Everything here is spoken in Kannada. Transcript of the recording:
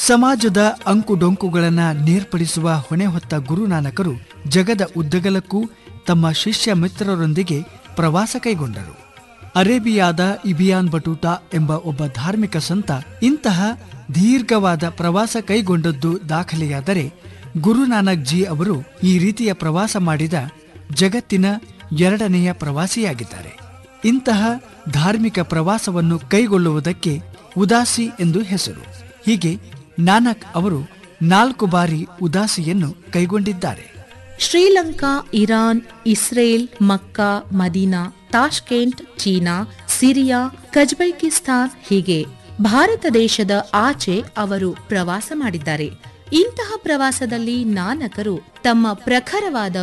ಸಮಾಜದ ಅಂಕುಡೊಂಕುಗಳನ್ನ ಬೇರ್ಪಡಿಸುವ ಹೊಣೆ ಹೊತ್ತ ಗುರುನಾನಕರು ಜಗದ ಉದ್ದಗಲಕ್ಕೂ ತಮ್ಮ ಶಿಷ್ಯ ಮಿತ್ರರೊಂದಿಗೆ ಪ್ರವಾಸ ಕೈಗೊಂಡರು ಅರೇಬಿಯಾದ ಇಬಿಯಾನ್ ಬಟೂಟಾ ಎಂಬ ಒಬ್ಬ ಧಾರ್ಮಿಕ ಸಂತ ಇಂತಹ ದೀರ್ಘವಾದ ಪ್ರವಾಸ ಕೈಗೊಂಡದ್ದು ದಾಖಲೆಯಾದರೆ ಗುರುನಾನಕ್ ಜಿ ಅವರು ಈ ರೀತಿಯ ಪ್ರವಾಸ ಮಾಡಿದ ಜಗತ್ತಿನ ಎರಡನೆಯ ಪ್ರವಾಸಿಯಾಗಿದ್ದಾರೆ ಇಂತಹ ಧಾರ್ಮಿಕ ಪ್ರವಾಸವನ್ನು ಕೈಗೊಳ್ಳುವುದಕ್ಕೆ ಉದಾಸಿ ಎಂದು ಹೆಸರು ಹೀಗೆ ನಾನಕ್ ಅವರು ನಾಲ್ಕು ಬಾರಿ ಉದಾಸಿಯನ್ನು ಕೈಗೊಂಡಿದ್ದಾರೆ Sri Lanka Iran Israel Mecca Medina Tashkent China Syria ಕಜ್ಬೈಕಿಸ್ತಾನ್ ಹೀಗೆ ಭಾರತ ದೇಶದ ಆಚೆ ಅವರು ಪ್ರವಾಸ ಮಾಡಿದ್ದಾರೆ ಇಂತಹ ಪ್ರವಾಸದಲ್ಲಿ ನಾನಕರು ತಮ್ಮ ಪ್ರಖರವಾದ